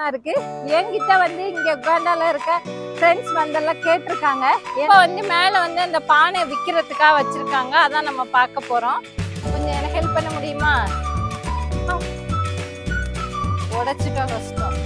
இருக்கு என்கிட்ட வந்து இங்க உகாண்டால இருக்க ஃப்ரெண்ட்ஸ் வந்தெல்லாம் கேட்டிருக்காங்க இப்போ வந்து மேல வந்து அந்த பானை விற்கிறதுக்காக வச்சிருக்காங்க அதான் நம்ம பார்க்க போறோம் கொஞ்சம் எனக்கு ஹெல்ப் பண்ண முடியுமா உடைச்சிட்டா கஷ்டம்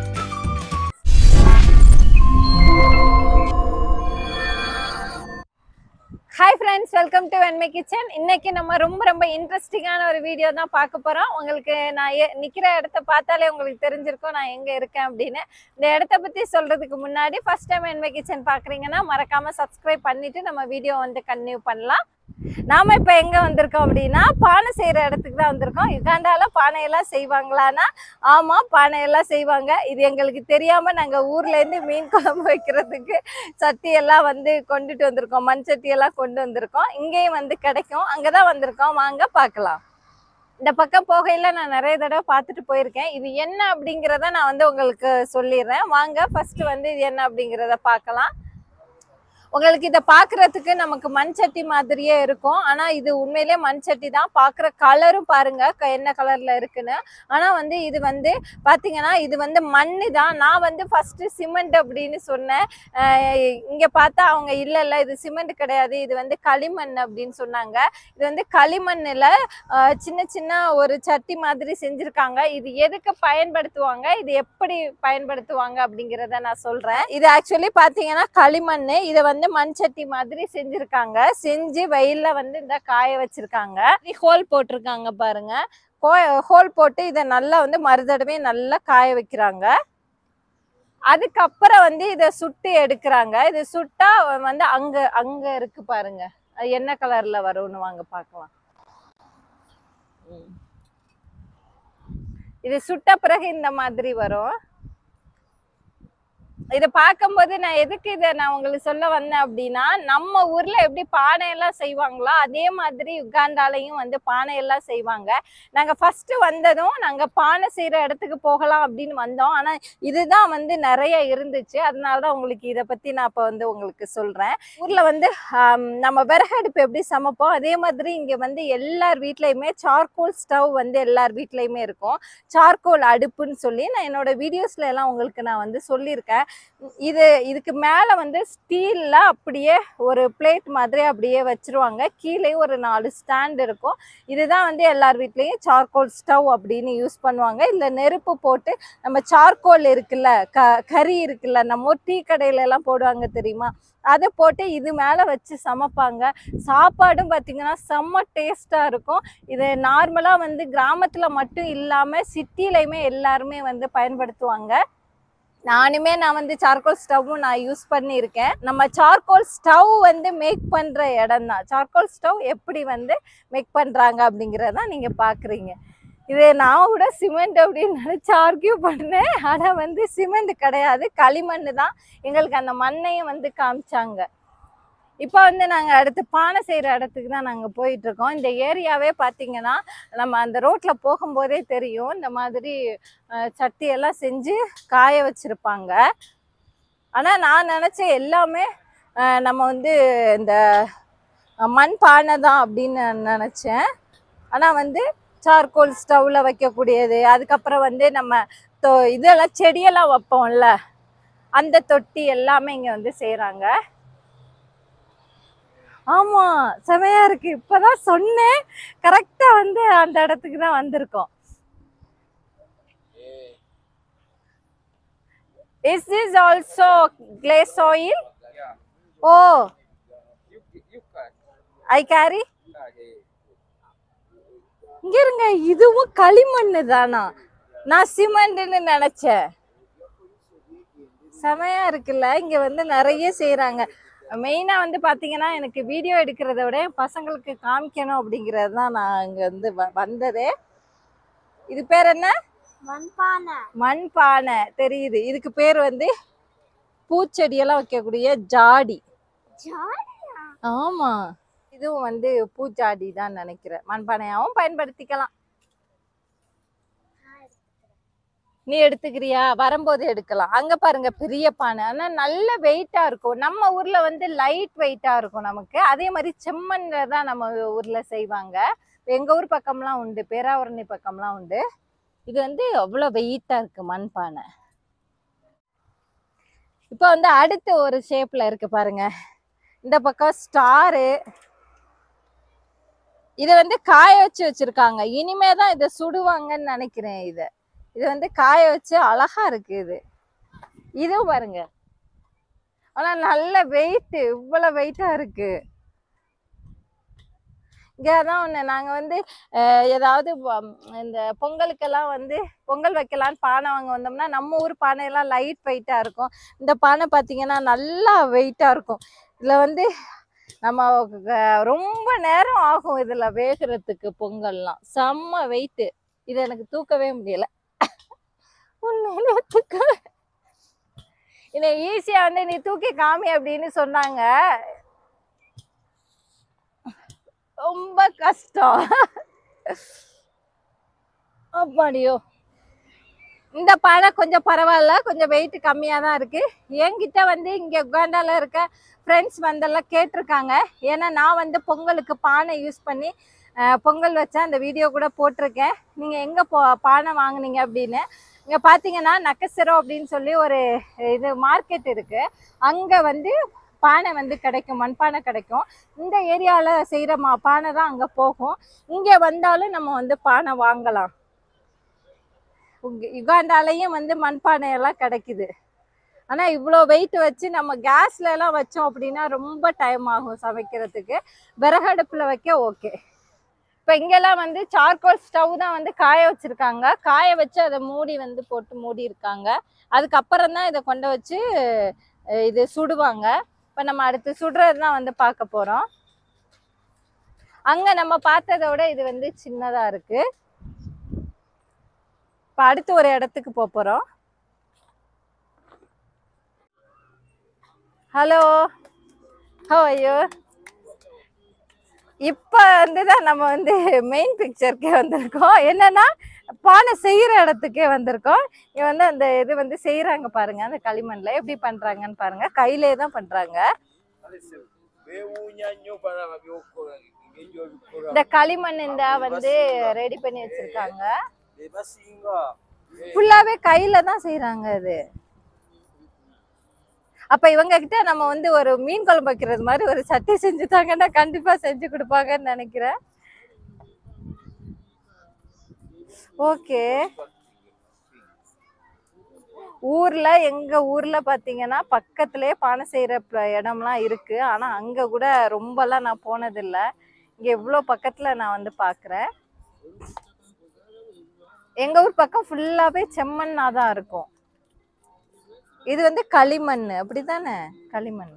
hi friends welcome to Venmai kitchen இன்னைக்கு நம்ம ரொம்ப ரொம்ப இன்ட்ரெஸ்டிங்கான ஒரு வீடியோ தான் பார்க்க போறோம் உங்களுக்கு நான் எ- நிக்கிற இடத்த பார்த்தாலே உங்களுக்கு தெரிஞ்சிருக்கும் நான் எங்க இருக்கேன் அப்படின்னு இந்த இடத்த பத்தி சொல்றதுக்கு முன்னாடி ஃபர்ஸ்ட் டைம் வெண்மை கிச்சன் பாக்குறீங்கன்னா மறக்காம சப்ஸ்கிரைப் பண்ணிட்டு நம்ம வீடியோ வந்து கன்டினியூ பண்ணலாம் நாம இப்ப எங்க வந்திருக்கோம் அப்படின்னா பானை செய்யற இடத்துக்கு தான் வந்திருக்கோம் யுகாண்டால பானையெல்லாம் செய்வாங்களான்னா ஆமா பானையெல்லாம் செய்வாங்க இது எங்களுக்கு தெரியாம நாங்க ஊர்ல இருந்து மீன் குழம்பு வைக்கிறதுக்கு சட்டி எல்லாம் வந்து கொண்டுட்டு வந்திருக்கோம் மண் சட்டி எல்லாம் கொண்டு வந்திருக்கோம் இங்கேயும் வந்து கிடைக்கும் அங்கதான் வந்திருக்கோம் வாங்க பார்க்கலாம் இந்த பக்கம் போகையில நான் நிறைய தடவை பார்த்துட்டு போயிருக்கேன் இது என்ன அப்படிங்கிறத நான் வந்து உங்களுக்கு சொல்லிடுறேன் வாங்க ஃபர்ஸ்ட் வந்து இது என்ன அப்படிங்கிறத பார்க்கலாம் உங்களுக்கு இதை பார்க்கறதுக்கு நமக்கு மண் சட்டி மாதிரியே இருக்கும் ஆனா இது உண்மையிலே மண் சட்டி தான் பார்க்குற கலரும் பாருங்க க- என்ன கலர்ல இருக்குன்னு ஆனா வந்து இது வந்து பாத்தீங்கன்னா இது வந்து மண்ணு தான் நான் வந்து ஃபர்ஸ்ட் சிமெண்ட் அப்படின்னு சொன்னேன் ஆஹ் இங்க பார்த்தா அவங்க இல்ல இல்ல இது சிமெண்ட் கிடையாது இது வந்து களிமண் அப்படின்னு சொன்னாங்க இது வந்து களிமண்ணுல ஆஹ் சின்ன சின்ன ஒரு சட்டி மாதிரி செஞ்சிருக்காங்க இது எதுக்கு பயன்படுத்துவாங்க இது எப்படி பயன்படுத்துவாங்க அப்படிங்கிறத நான் சொல்றேன் இது ஆக்சுவலி பாத்தீங்கன்னா களிமண் இதை வந்து மண் சட்டி மாதிரி செஞ்சிருக்காங்க செஞ்சு வெயில்ல வந்து இந்த காய வச்சிருக்காங்க ஹோல் போட்டிருக்காங்க பாருங்க ஹோல் போட்டு இதை நல்லா வந்து மறுதடவை நல்லா காய வைக்கிறாங்க அதுக்கப்புறம் வந்து இதை சுட்டு எடுக்கிறாங்க இது சுட்டா வந்து அங்க அங்க இருக்கு பாருங்க அது என்ன கலர்ல வரும்னு வாங்க பார்க்கலாம் ம். இது சுட்ட பிறகு இந்த மாதிரி வரும் இதை பார்க்கும்போது நான் எதுக்கு இதை நான் உங்களுக்கு சொல்ல வந்தேன் அப்படின்னா நம்ம ஊர்ல எப்படி பானையெல்லாம் செய்வாங்களோ அதே மாதிரி யுகாண்டாலையும் வந்து பானையெல்லாம் செய்வாங்க நாங்க ஃபர்ஸ்ட் வந்ததும் நாங்க பானை செய்யற இடத்துக்கு போகலாம் அப்படின்னு வந்தோம் ஆனா இதுதான் வந்து நிறைய இருந்துச்சு அதனாலதான் உங்களுக்கு இதை பத்தி நான் இப்ப வந்து உங்களுக்கு சொல்றேன் ஊர்ல வந்து ஆம், நம்ம விறகடுப்பு எப்படி சமைப்போம் அதே மாதிரி இங்க வந்து எல்லார் வீட்லயுமே சார்கோல் ஸ்டவ் வந்து எல்லார் வீட்லயுமே இருக்கும் சார்கோல் அடுப்புன்னு சொல்லி நான் என்னோட வீடியோஸ்ல எல்லாம் உங்களுக்கு நான் வந்து சொல்லியிருக்கேன் இது இதுக்கு மேல வந்து ஸ்டீல்ல அப்படியே ஒரு பிளேட் மாதிரி அப்படியே வச்சிருவாங்க கீழே ஒரு நாலு ஸ்டாண்ட் இருக்கும் இதுதான் வந்து எல்லார் வீட்லயும் சார்கோல் ஸ்டவ் அப்படின்னு யூஸ் பண்ணுவாங்க இல்ல நெருப்பு போட்டு நம்ம சார்கோல் இருக்குல்ல க கறி இருக்குல்ல நம்ம டீ கடையில எல்லாம் போடுவாங்க தெரியுமா அதை போட்டு இது மேலே வச்சு சமைப்பாங்க சாப்பாடும் பார்த்தீங்கன்னா செம்ம டேஸ்ட்டாக இருக்கும் இது நார்மலாக வந்து கிராமத்தில் மட்டும் இல்லாமல் சிட்டிலையுமே எல்லாருமே வந்து பயன்படுத்துவாங்க நானுமே நான் வந்து சார்கோல் ஸ்டவ்வும் நான் யூஸ் பண்ணியிருக்கேன் நம்ம சார்கோல் ஸ்டவ் வந்து மேக் பண்ணுற இடம் தான் சார்கோல் ஸ்டவ் எப்படி வந்து மேக் பண்ணுறாங்க அப்படிங்கிறத நீங்கள் பார்க்குறீங்க இது நான் கூட சிமெண்ட் அப்படின்னு நினச்சி ஆர்கியூ பண்ணேன் ஆனால் வந்து சிமெண்ட் கிடையாது களிமண் தான் எங்களுக்கு அந்த மண்ணையும் வந்து காமிச்சாங்க இப்போ வந்து நாங்கள் அடுத்து பானை செய்கிற இடத்துக்கு தான் நாங்கள் போயிட்டு இருக்கோம் இந்த ஏரியாவே பார்த்தீங்கன்னா நம்ம அந்த ரோட்டில் போகும்போதே தெரியும் இந்த மாதிரி அஹ், சட்டியெல்லாம் செஞ்சு காய வச்சுருப்பாங்க ஆனால் நான் நினச்சேன் எல்லாமே அஹ், நம்ம வந்து இந்த அஹ், மண் பானை தான் அப்படின்னு நான் நினச்சேன் ஆனால் வந்து சார்கோல் ஸ்டவ்வில் வைக்கக்கூடியது அதுக்கப்புறம் வந்து நம்ம தொ இதெல்லாம் செடியெல்லாம் வைப்போம்ல அந்த தொட்டி எல்லாமே இங்கே வந்து செய்கிறாங்க ஆமா செமையா இருக்கு இப்பதான் சொன்னேன் கரெக்டா வந்து அந்த இடத்துக்கு தான் வந்திருக்கோம் is this also glaze oil Yeah. Oh You you cut. I carry Okay. இங்க இருங்க இதுவும் களிமண்ணு தானா நான் சிமெண்ட்னு நினைச்சேன் செமையா இருக்குல்ல இங்க வந்து நிறைய செய்றாங்க மெயினா வந்து பாத்தீங்கன்னா எனக்கு வீடியோ எடுக்கிறத விட என் பசங்களுக்கு காமிக்கணும் அப்படிங்கிறது தான் நான் இங்க வந்து வ- வந்ததே இது பேர் என்ன மண்பானை மண் பானை தெரியுது இதுக்கு பேர் வந்து பூச்செடியெல்லாம் வைக்கக்கூடிய ஜாடி ஜாடியா ஆமா இதுவும் வந்து பூச்சாடி தான் நினைக்கிறேன் மண்பானையாவும் பயன்படுத்திக்கலாம் நீ எடுத்துக்கிறியா வரும்போது எடுக்கலாம் அங்க பாருங்க பெரிய பானை ஆனா நல்ல வெயிட்டா இருக்கும் நம்ம ஊர்ல வந்து லைட் வெயிட்டா இருக்கும் நமக்கு அதே மாதிரி செம்மண்ல தான் நம்ம ஊர்ல செய்வாங்க எங்க ஊர் பக்கம்லாம் உண்டு பேராவரணி பக்கம்லாம் உண்டு இது வந்து அவ்வளோ வெயிட்டா இருக்கு மண் பானை இப்போ வந்து அடுத்து ஒரு ஷேப்ல இருக்கு பாருங்க இந்த பக்கம் ஸ்டாரு இதை வந்து காய வச்சு வச்சிருக்காங்க இனிமே தான் இதை சுடுவாங்கன்னு நினைக்கிறேன் இதை இது வந்து காய வச்சு அழகா இருக்கு இது இதுவும் பாருங்க ஆனா நல்ல வெயிட் இவ்வளவு வெயிட்டா இருக்கு இங்கே தான் ஒன்று நாங்கள் வந்து அஹ், ஏதாவது வ- இந்த பொங்கலுக்கெல்லாம் வந்து பொங்கல் வைக்கலான்னு பானை வாங்க வந்தோம்னா நம்ம ஊர் பானையெல்லாம் லைட் வெயிட்டாக இருக்கும் இந்த பானை பார்த்தீங்கன்னா நல்லா வெயிட்டாக இருக்கும் இதில் வந்து நம்ம அஹ், ரொம்ப நேரம் ஆகும் இதில் வேகிறதுக்கு பொங்கல்லாம் செம்ம வெயிட்டு இது எனக்கு தூக்கவே முடியல உண்மையிலே தூக்க இதை ஈஸியாக வந்து நீ தூக்கி காமி அப்படின்னு சொன்னாங்க ரொம்ப கஷ்டம் அப்பாடியோ இந்த பானை கொஞ்சம் பரவாயில்ல கொஞ்சம் வெயிட் கம்மியாக தான் இருக்கு என்கிட்ட வந்து இங்கே உகாண்டால இருக்க ஃப்ரெண்ட்ஸ் வந்தெல்லாம் கேட்டிருக்காங்க ஏன்னா நான் வந்து பொங்கலுக்கு பானை யூஸ் பண்ணி அஹ், பொங்கல் வச்சேன் அந்த வீடியோ கூட போட்டிருக்கேன் நீங்கள் எங்கே போ பானை வாங்குனீங்க அப்படின்னு இங்கே பார்த்தீங்கன்னா நக்கசரம் அப்படின்னு சொல்லி ஒரு இது மார்க்கெட் இருக்கு அங்கே வந்து பானை வந்து கிடைக்கும் மண்பானை கிடைக்கும் இந்த ஏரியாவில் செய்கிற மா பானை தான் அங்கே போகும் இங்கே வந்தாலும் நம்ம வந்து பானை வாங்கலாம் உங்க- யுகாண்டாலையும் வந்து மண்பானை எல்லாம் கிடைக்குது ஆனால் இவ்வளோ வெயிட் வச்சு நம்ம கேஸ்ல எல்லாம் வச்சோம் அப்படின்னா ரொம்ப டைம் ஆகும் சமைக்கிறதுக்கு விறகடுப்பில் வைக்க ஓகே இப்போ இங்கெல்லாம் வந்து சார்கோல் ஸ்டவ் தான் வந்து காய வச்சிருக்காங்க காய வச்சு அதை மூடி வந்து போட்டு மூடி இருக்காங்க அதுக்கப்புறம் தான் இதை கொண்டு வச்சு அஹ், இது சுடுவாங்க இப்போ நம்ம அடுத்து சுடுறது தான் வந்து பார்க்க போகிறோம் அங்கே நம்ம பார்த்ததை விட இது வந்து சின்னதாக இருக்கு இப்போ அடுத்து ஒரு இடத்துக்கு போக போகிறோம் ஹலோ ஹோ ஐயோ இப்போ வந்து தான் நம்ம வந்து மெயின் பிக்சருக்கே வந்திருக்கோம் என்னன்னா பானை செய்கிற இடத்துக்கே வந்திருக்கோம் இங்க வந்து அந்த இது வந்து செய்கிறாங்க பாருங்க அந்த களிமண்ல எப்படி பண்ணுறாங்கன்னு பாருங்க கையிலே தான் பண்ணுறாங்க bewuunya nnyo balaba byokukola engeri gy'obikola இந்த களிமண் இந்த வந்து ரெடி பண்ணி வச்சிருக்காங்க be basinga ஃபுல்லாவே கையில தான் செய்றாங்க அது அப்ப இவங்க கிட்ட நம்ம வந்து ஒரு மீன் குழம்பு வைக்கிறது மாதிரி ஒரு சட்டி செஞ்சு தாங்கன்னா கண்டிப்பா செஞ்சு கொடுப்பாங்கன்னு நினைக்கிறேன் ஓகே ஊர்ல எங்க ஊர்ல பாத்தீங்கன்னா பக்கத்திலே பானை செய்யற ப- இடம்லாம் இருக்கு ஆனா அங்க கூட ரொம்பலாம் நான் போனதில்ல இங்க இவ்வளோ பக்கத்துல நான் வந்து பாக்குறேன் எங்க ஊர் பக்கம் ஃபுல்லாவே செம்மண்ணா தான் இருக்கும் இது வந்து களிமண் அப்படிதானே களிமண்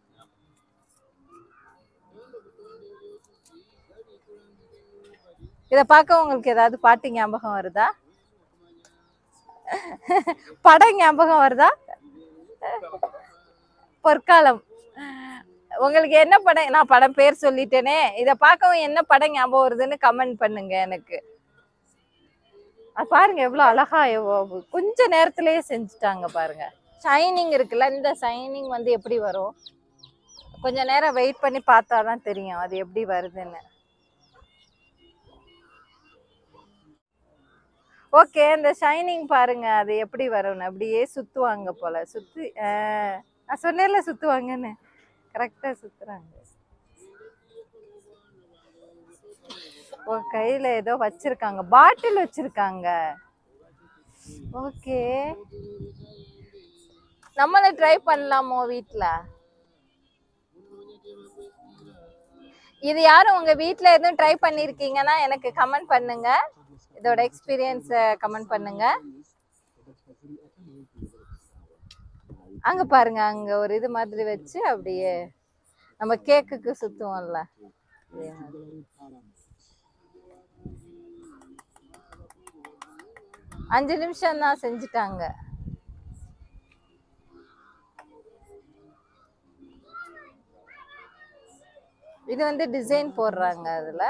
இத பார்க்க உங்களுக்கு ஏதாவது பாட்டு ஞாபகம் வருதா படம் ஞாபகம் வருதா பொற்காலம் உங்களுக்கு என்ன படம் நான் படம் பேர் சொல்லிட்டேனே இத பார்க்கவும் என்ன படம் ஞாபகம் வருதுன்னு கமெண்ட் பண்ணுங்க எனக்கு அது பாருங்க எவ்வளவு அழகா எவ்வளவு கொஞ்ச நேரத்திலேயே செஞ்சுட்டாங்க பாருங்க ஷைனிங் இருக்குல்ல இந்த ஷைனிங் வந்து எப்படி வரும் கொஞ்ச நேரம் வெயிட் பண்ணி பார்த்தாதான் தெரியும் அது எப்படி வருதுன்னு ஓகே இந்த ஷைனிங் பாருங்க அது எப்படி வரும்னு அப்படியே சுத்துவாங்க போல சுத்தி ஆஹ், நான் சொன்னேன்ல சுத்துவாங்கன்னு கரெக்டா சுத்துறாங்க ஓ கையில ஏதோ வச்சிருக்காங்க பாட்டில் வச்சிருக்காங்க ஓகே நம்மள ட்ரை பண்ணலாமோ வீட்ல இது யாரும் உங்க வீட்ல எதுவும் ட்ரை பண்ணிருக்கீங்கன்னா எனக்கு கமெண்ட் பண்ணுங்க இதோட எக்ஸ்பீரியன்ஸ கமெண்ட் பண்ணுங்க அங்க பாருங்க அங்க ஒரு இது மாதிரி வச்சு அப்படியே நம்ம கேக்குக்கு சுத்துவோம்ல அதே மாதிரி அஞ்சு நிமிஷம் தான் செஞ்சுட்டாங்க இது வந்து டிசைன் போடுறாங்க அதுல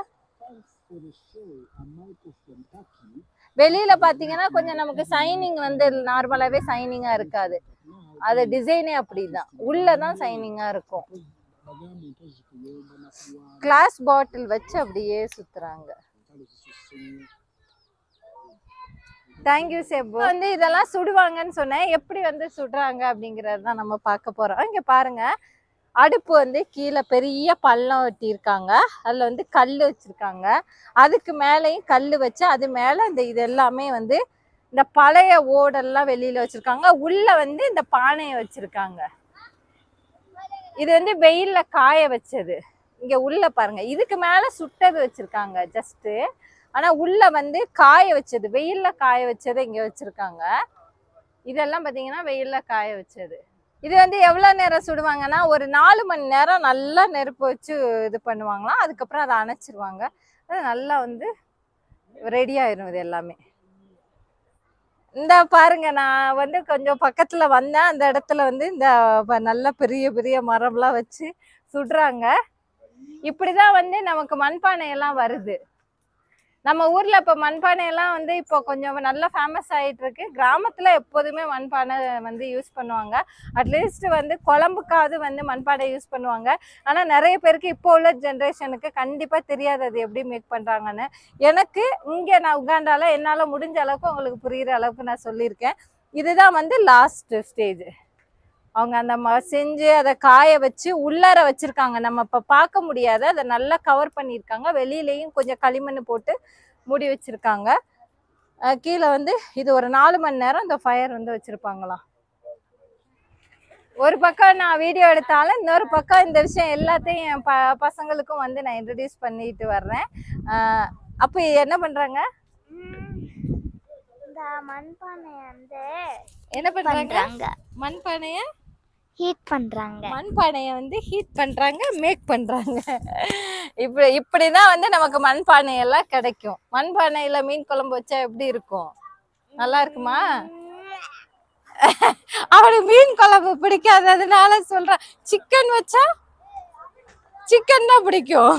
வெளியில பாத்தீங்கன்னா கொஞ்சம் நமக்கு சைனிங் வந்து நார்மலாவே சைனிங்கா இருக்காது அது டிசைனே அப்படிதான் உள்ளதான் சைனிங்கா இருக்கும் கிளாஸ் பாட்டில் வச்சு அப்படியே சுத்துறாங்க தேங்க்யூ சேப்பு வந்து இதெல்லாம் சுடுவாங்கன்னு சொன்னேன் எப்படி வந்து சுடுறாங்க அப்படிங்கறது தான் நம்ம பார்க்க போறோம் இங்க பாருங்க அடுப்பு வந்து கீழே பெரிய பள்ளம் வெட்டியிருக்காங்க அதில் வந்து கல் வச்சிருக்காங்க அதுக்கு மேலேயும் கல் வச்சு அது மேலே இந்த இது எல்லாமே வந்து இந்த பழைய ஓடெல்லாம் வெளியில வச்சிருக்காங்க உள்ள வந்து இந்த பானையை வச்சிருக்காங்க இது வந்து வெயில்ல காய வச்சது இங்க உள்ள பாருங்க இதுக்கு மேல சுட்டது வச்சிருக்காங்க ஜஸ்ட் ஆனா உள்ள வந்து காய வச்சது வெயில்ல காய வச்சதை இங்க வச்சிருக்காங்க இதெல்லாம் பாத்தீங்கன்னா வெயில்ல காய வச்சது இது வந்து எவ்வளவு நேரம் சுடுவாங்கன்னா ஒரு நாலு மணி நேரம் நல்லா நெருப்பு வச்சு இது பண்ணுவாங்களாம் அதுக்கப்புறம் அதை அணைச்சிருவாங்க அது நல்லா வந்து ரெடி ஆயிரும் இது எல்லாமே இந்த பாருங்க நான் வந்து கொஞ்சம் பக்கத்துல வந்தேன் அந்த இடத்துல வந்து இந்த ப- நல்ல பெரிய பெரிய மரம்லாம் வச்சு சுடுறாங்க இப்படிதான் வந்து நமக்கு மண்பானை எல்லாம் வருது நம்ம ஊர்ல இப்ப மண்பானை எல்லாம் வந்து இப்போ கொஞ்சம் நல்லா ஃபேமஸ் ஆயிட்டு இருக்கு கிராமத்துல எப்போதுமே மண்பானை வந்து யூஸ் பண்ணுவாங்க அட்லீஸ்ட் வந்து குழம்புக்காவது வந்து மண்பானை யூஸ் பண்ணுவாங்க ஆனா நிறைய பேருக்கு இப்போ உள்ள ஜென்ரேஷனுக்கு கண்டிப்பா தெரியாது அது எப்படி மேக் பண்றாங்கன்னு எனக்கு இங்க நான் உகாண்டால என்னால முடிஞ்ச அளவுக்கு உங்களுக்கு புரியுற அளவுக்கு நான் சொல்லியிருக்கேன் இதுதான் வந்து லாஸ்ட் ஸ்டேஜ் அவங்க அந்த ம செஞ்சு அதை காய வச்சு உள்ளார வச்சிருக்காங்க நம்ம இப்ப பார்க்க முடியாது அதை நல்லா கவர் பண்ணியிருக்காங்க வெளியிலயும் கொஞ்சம் களிமண் போட்டு மூடி வச்சிருக்காங்க அஹ் கீழே வந்து இது ஒரு நாலு மணி நேரம் இந்த ஃபயர் வந்து வச்சிருப்பாங்களாம் ஒரு பக்கம் நான் வீடியோ எடுத்தாலும் இன்னொரு பக்கம் இந்த விஷயம் எல்லாத்தையும் என் ப பசங்களுக்கும் வந்து நான் இன்ட்ரடியூஸ் பண்ணிட்டு வர்றேன் அஹ் அப்போ என்ன பண்றாங்க இந்த மண்பானை வந்து என்ன பண்றாங்க பண்றாங்க மண்பானைய ஹீட் பண்றாங்க மண்பானைய வந்து ஹீட் பண்றாங்க மேக் பண்றாங்க இப்படி இப்படிதான் வந்து நமக்கு மண்பானை எல்லாம் கிடைக்கும் மண்பானையில மீன் குழம்பு வச்சா எப்படி இருக்கும் நல்லா இருக்குமா அவனுக்கு மீன் குழம்பு பிடிக்காததுனால சொல்றான் சிக்கன் வச்சா சிக்கன் தான் பிடிக்கும்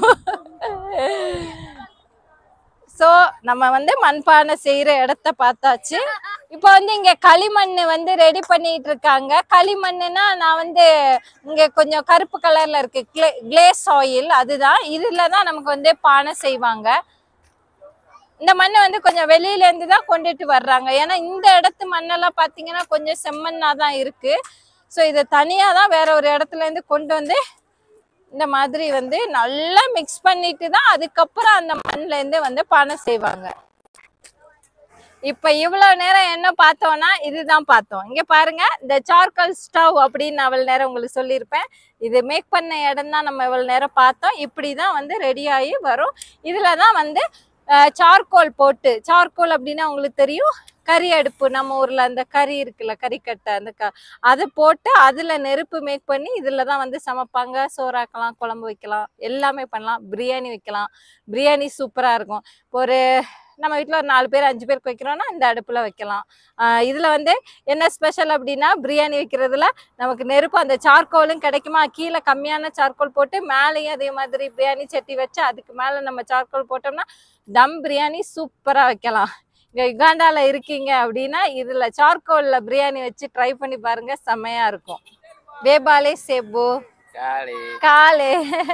ஸோ நம்ம வந்து மண்பானை செய்யற இடத்த பார்த்தாச்சு இப்போ வந்து இங்க களிமண் வந்து ரெடி பண்ணிட்டு இருக்காங்க களிமண்ணுனா நான் வந்து இங்க கொஞ்சம் கருப்பு கலர்ல இருக்கு கிளேஸ் ஆயில் அதுதான் இதுல தான் நமக்கு வந்து பானை செய்வாங்க இந்த மண்ணை வந்து கொஞ்சம் வெளியில இருந்து தான் கொண்டுட்டு வர்றாங்க ஏன்னா இந்த இடத்து மண்ணெல்லாம் பாத்தீங்கன்னா கொஞ்சம் செம்மண்ணா தான் இருக்கு ஸோ இதை தனியா தான் வேற ஒரு இடத்துல இருந்து கொண்டு வந்து இந்த மாதிரி வந்து நல்லா மிக்ஸ் பண்ணிட்டு தான் அதுக்கப்புறம் அந்த மண்ணுல இருந்து வந்து பானை செய்வாங்க இப்ப இவ்வளவு நேரம் என்ன பார்த்தோம்னா இதுதான் பார்த்தோம் இங்க பாருங்க இந்த சார்கல் ஸ்டவ் அப்படின்னு நான் அவ்வளவு நேரம் உங்களுக்கு சொல்லியிருப்பேன் இது மேக் பண்ண இடம் தான் நம்ம இவ்வளவு நேரம் பார்த்தோம் இப்படிதான் வந்து ரெடி ஆகி வரும் இதுல தான் வந்து சார்கோல் போட்டு சார்கோல் அப்படின்னா உங்களுக்கு தெரியும் கறி அடுப்பு நம்ம ஊர்ல அந்த கறி இருக்குல்ல கறிக்கட்டை அந்த க அதை போட்டு அதுல நெருப்பு மேக் பண்ணி இதுல தான் வந்து சமைப்பாங்க சோறாக்கலாம் குழம்பு வைக்கலாம் எல்லாமே பண்ணலாம் பிரியாணி வைக்கலாம் பிரியாணி சூப்பரா இருக்கும் இப்போ ஒரு நம்ம வீட்டில் ஒரு நாலு பேர் அஞ்சு பேருக்கு வைக்கிறோம்னா இந்த அடுப்புல வைக்கலாம் ஆஹ் இதுல வந்து என்ன ஸ்பெஷல் அப்படின்னா பிரியாணி வைக்கிறதுல நமக்கு நெருப்பு அந்த சார்கோலும் கிடைக்குமா கீழே கம்மியான சார்கோல் போட்டு மேலேயும் அதே மாதிரி பிரியாணி சட்டி வச்சு அதுக்கு மேல நம்ம சார்கோல் போட்டோம்னா தம் பிரியாணி சூப்பரா வைக்கலாம் இங்க யுகாண்டால இருக்கீங்க அப்படின்னா இதுல சார்கோல்ல பிரியாணி வச்சு ட்ரை பண்ணி பாருங்க செமையா இருக்கும் வேபாலே சேபு Kali. காலு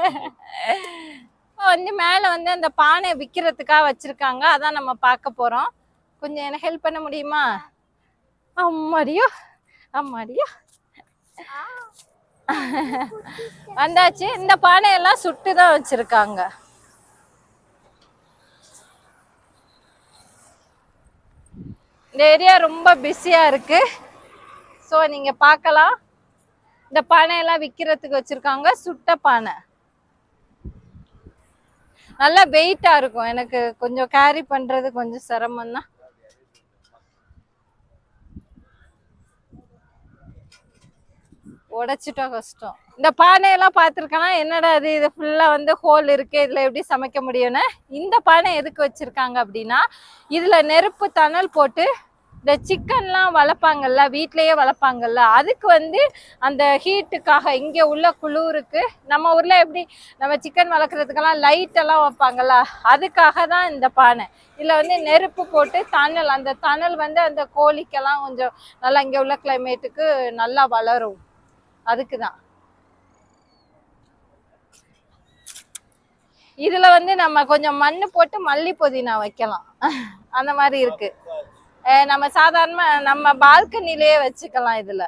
வந்து மேல வந்து அந்த பானை விக்கிறதுக்காக வச்சிருக்காங்க அதான் நம்ம பார்க்க போறோம் கொஞ்சம் எனக்கு ஹெல்ப் பண்ண முடியுமா அம்மாடியோ அம்மாடியோ வந்தாச்சு இந்த பானையெல்லாம் சுட்டு தான் வச்சிருக்காங்க இந்த ஏரியா ரொம்ப பிஸியா இருக்கு ஸோ நீங்க பார்க்கலாம் இந்த பானையெல்லாம் விற்கிறதுக்கு வச்சிருக்காங்க சுட்ட பானை நல்லா வெயிட்டா இருக்கும் எனக்கு கொஞ்சம் கேரி பண்றது கொஞ்சம் சிரமம் தான் உடைச்சிட்டா கஷ்டம் இந்த பானையெல்லாம் பார்த்துருக்கேன்னா என்னடா இது இது ஃபுல்லா வந்து ஹோல் இருக்கு இதுல எப்படி சமைக்க முடியும்னு இந்த பானை எதுக்கு வச்சிருக்காங்க அப்படின்னா இதுல நெருப்பு தணல் போட்டு இந்த சிக்கன்லாம் வளர்ப்பாங்கல்ல வீட்லயே வளர்ப்பாங்கல்ல அதுக்கு வந்து அந்த ஹீட்டுக்காக இங்க உள்ள குளிருக்கு நம்ம ஊர்ல எப்படி நம்ம சிக்கன் வளர்க்குறதுக்கெல்லாம் லைட் எல்லாம் வைப்பாங்கல்ல அதுக்காக தான் இந்த பானை இதுல வந்து நெருப்பு போட்டு தணல் அந்த தணல் வந்து அந்த கோழிக்கெல்லாம் கொஞ்சம் நல்லா இங்க உள்ள கிளைமேட்டுக்கு நல்லா வளரும் அதுக்கு தான் இதுல வந்து நம்ம கொஞ்சம் மண்ணு போட்டு மல்லி புதினா வைக்கலாம் அந்த மாதிரி இருக்கு அஹ் நம்ம சாதாரண நம்ம பால்கனிலேயே வச்சுக்கலாம் இதுல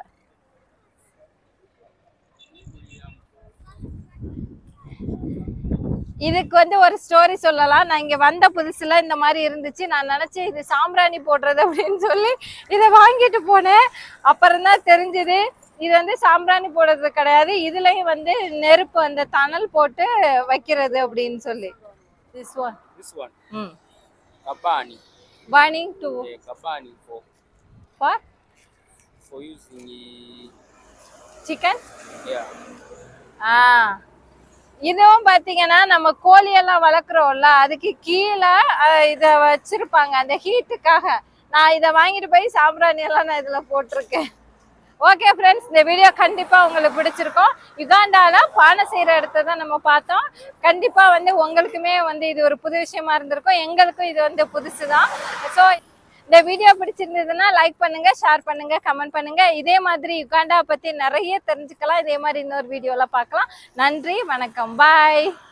இதுக்கு வந்து ஒரு ஸ்டோரி சொல்லலாம் நான் இங்க வந்த புதுசுல இந்த மாதிரி இருந்துச்சு நான் நினைச்சேன் இது சாம்பிராணி போடுறது அப்படின்னு சொல்லி இதை வாங்கிட்டு போனேன் அப்புறம் தான் தெரிஞ்சது இது வந்து சாம்பிராணி போடுறது கிடையாது இதுலயும் வந்து நெருப்பு அந்த தணல் போட்டு வைக்கிறது அப்படின்னு சொல்லி திஸ் ஒன் This one, ம் Kabani. burning to Yeah, Kabani for for for using uh, chicken yeah. ஆ இதுவும் பாத்தீங்கன்னா நம்ம கோழியெல்லாம் வளர்க்குறோம்ல அதுக்கு கீழே அஹ், இத வச்சிருப்பாங்க அந்த ஹீட்டுக்காக நான் இதை வாங்கிட்டு போய் சாம்பிராணி எல்லாம் நான் இதுல போட்டிருக்கேன் ஓகே ஃப்ரெண்ட்ஸ் இந்த வீடியோ கண்டிப்பா உங்களுக்கு பிடிச்சிருக்கும் யுகாண்டால பானை செய்யற இடத்த தான் நம்ம பார்த்தோம் கண்டிப்பா வந்து உங்களுக்குமே வந்து இது ஒரு புது விஷயமா இருந்திருக்கும் எங்களுக்கும் இது வந்து புதுசு தான் ஸோ இந்த வீடியோ பிடிச்சிருந்ததுன்னா லைக் பண்ணுங்க ஷேர் பண்ணுங்க கமெண்ட் பண்ணுங்க இதே மாதிரி யுகாண்டா பத்தி நிறைய தெரிஞ்சுக்கலாம் இதே மாதிரி இன்னொரு வீடியோல பார்க்கலாம் நன்றி வணக்கம் பாய்